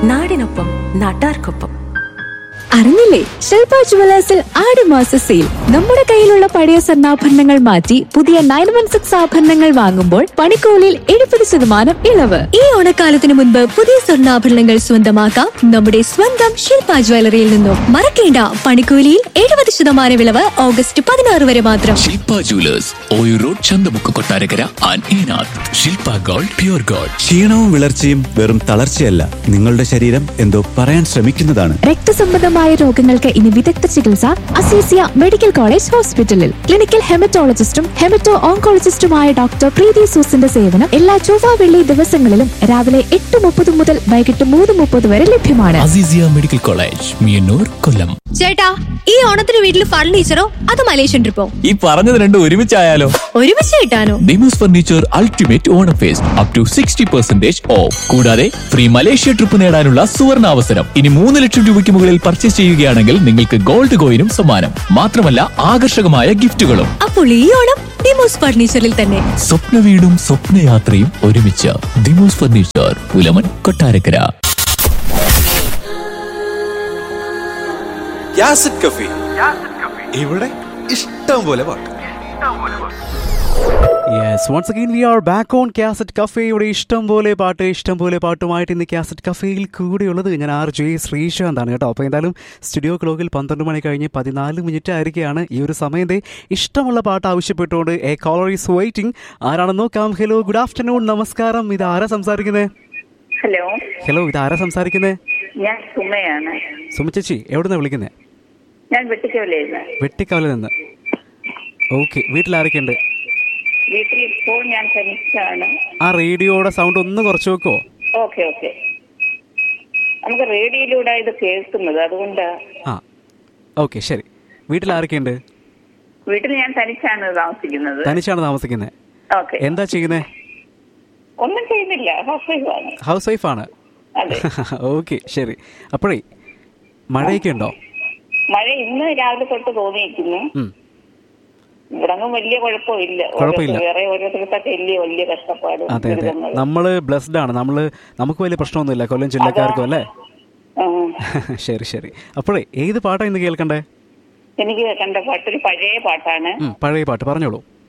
നാടിനൊപ്പം നാട്ടാർക്കൊപ്പം അറിഞ്ഞില്ലേ ശില്പ ജുവലേഴ്സിൽ ആടുമാസ സെയിൽ നമ്മുടെ കയ്യിലുള്ള പഴയ സ്വർണ്ണാഭരണങ്ങൾ മാറ്റി പുതിയ നയൻ വൺ സിക്സ് ആഭരണങ്ങൾ വാങ്ങുമ്പോൾ പണിക്കൂലിയിൽ എഴുപത് ശതമാനം ഇളവ് ഈ ഓണക്കാലത്തിനു മുൻപ് പുതിയ സ്വർണ്ണാഭരണങ്ങൾ സ്വന്തമാക്കാം നമ്മുടെ സ്വന്തം ശില്പ ജ്വല്ലറിയിൽ നിന്നും മറക്കേണ്ട പണിക്കൂലിയിൽ എഴുപത് ശതമാനം ഇളവ് ഓഗസ്റ്റ് പതിനാറ് വരെ മാത്രം ശില്പ ജുവലേഴ്സ് ഓയു റോഡ് ചന്തമുക്ക് കൊട്ടാരക്കര ആൻഡ് ഈനാഥ് ശില്പ ഗോൾഡ് പ്യൂർ ഗോൾഡ് ക്ഷീണവും വിളർച്ചയും വെറും തളർച്ചയല്ല നിങ്ങളുടെ ശരീരം എന്തോ പറയാൻ ശ്രമിക്കുന്നതാണ് രക്തസംബന്ധമായ രോഗങ്ങൾക്ക് ഇനി വിദഗ്ധ ചികിത്സ അസീസിയ മെഡിക്കൽ കോളേജ് ഹോസ്പിറ്റലിൽ ക്ലിനിക്കൽ ഹെമറ്റോളജിസ്റ്റും ഹെമറ്റോ ഓങ്കോളജിസ്റ്റുമായ ഡോക്ടർ പ്രീതി സൂസിന്റെ സേവനം എല്ലാ ചൊവ്വ വെള്ളി ദിവസങ്ങളിലും രാവിലെ എട്ട് മുപ്പത് മുതൽ വൈകിട്ട് മൂന്ന് മുപ്പത് വരെ ലഭ്യമാണ് അസീസിയ മെഡിക്കൽ കോളേജ് മിയന്നൂർ കൊല്ലം ചേട്ടാ ഈ ഓണത്തിന് വീട്ടിൽ ഫർണിച്ചറോ അത് മലേഷ്യൻ ട്രിപ്പോ ഈ പറഞ്ഞത് രണ്ടും ഒരുമിച്ചായാലോ ഒരുമിച്ച് കിട്ടാനോ Dimos furniture ultimate Onam fest up to sixty percentage off കൂടാതെ ഫ്രീ മലേഷ്യ ട്രിപ്പ് നേടാനുള്ള സുവർണ അവസരം ഇനി മൂന്ന് ലക്ഷം രൂപയ്ക്ക് മുകളിൽ പർച്ചേസ് ചെയ്യുകയാണെങ്കിൽ നിങ്ങൾക്ക് ഗോൾഡ് കോയിനും സമ്മാനം മാത്രമല്ല ആകർഷകമായ ഗിഫ്റ്റുകളും അപ്പോൾ ഈ ഓണം ഡിമോസ് ഫർണിച്ചറിൽ തന്നെ സ്വപ്ന വീടും സ്വപ്നയാത്രയും ഒരുമിച്ച് ദിമോസ് ഫർണിച്ചർ പുലമൻ കൊട്ടാരക്കര യാസിഡ് കഫി ഇവിടെ ഇഷ്ടം പോലെ പാട്ട് yes once again we are back on cassette cafe ഇവിടെ ഇഷ്ടം പോലെ പാട്ട് ഇഷ്ടം പോലെ പാട്ടുമായിട്ട് ഇന്ന് കാസറ്റ് കഫേയിൽ കൂടെയുള്ളത് ഞാൻ ആർ ജെ ശ്രീശാന്താണ് കേട്ടോ അപ്പോൾ എന്തായാലും സ്റ്റുഡിയോ ക്ലോക്കിൽ പന്ത്രണ്ട് മണി കഴിഞ്ഞ് പതിനാല് മിനിറ്റ് ആയിരിക്കുകയാണ് ഈ ഒരു സമയത്തെ ഇഷ്ടമുള്ള പാട്ട് ആവശ്യപ്പെട്ടുകൊണ്ട് എ കോളർ ഈസ് വെയിറ്റിംഗ് ആരാണെന്ന് നോക്കാം ഹലോ ഗുഡ് ആഫ്റ്റർനൂൺ നമസ്കാരം ഇത് ആരാ സംസാരിക്കുന്നത് ഹലോ ഹലോ ഇത് ആരാ സംസാരിക്കുന്നത് ഞാൻ സുമയാണ് സുമിച്ചേച്ചി എവിടുന്നാണ് വിളിക്കുന്നത് ഞാൻ വെട്ടിക്കവലായിരുന്നു വെട്ടിക്കാവിൽ നിന്ന് ഓക്കെ വീട്ടിലാരൊക്കെയുണ്ട് വീട്ടിൽ ഇപ്പോൾ ഞാൻ തനിച്ചാണ് ആ റേഡിയോയുടെ സൗണ്ട് ഒന്ന് കുറച്ച് വെക്കുമോ ഓക്കെ ഓക്കെ നമുക്ക് റേഡിയോയിലൂടെ ഇത് കേൾക്കുന്നത് അതുകൊണ്ട് ആ ഓക്കെ ശരി വീട്ടിലാരൊക്കെയുണ്ട് വീട്ടിൽ ഞാൻ തനിച്ചാണ് താമസിക്കുന്നത് തനിച്ചാണ് താമസിക്കുന്നത് ഓക്കെ എന്താ ചെയ്യുന്നത് ഒന്നും ചെയ്യുന്നില്ല ഹൗസ് വൈഫാണ് ഹൗസ് വൈഫാണ് അതെ ഓക്കെ ശരി അപ്പോഴേ മഴയൊക്കെ ഉണ്ടോ മഴ ഇന്ന് രാവിലെ തൊട്ട് തോന്നിയിരിക്കുന്നു ഉം. ഇവിടെ വലിയ കുഴപ്പമില്ല കുഴപ്പമില്ല. ഓരോരുത്തർ- വേറെ ഓരോരുത്തർക്കൊക്കെ വലിയ വലിയ കഷ്ടപ്പാടും അതെ അതെ ദുരിതങ്ങളും. നമ്മള് ബ്ലെസ്ഡ് ആണ് നമ്മള് നമുക്ക് വലിയ പ്രശ്നമൊന്നുമില്ല കൊല്ലം ജില്ലക്കാർക്കും അല്ലേ ആ. ശരി ശരി അപ്പോഴേ ഏത് പാട്ടാ ഇന്ന് കേൾക്കണ്ടേ എനിക്ക് കണ്ട പാട്ടൊരു പഴയ പാട്ടാണ് ഉം, പഴയ പാട്ട് പറഞ്ഞോളൂ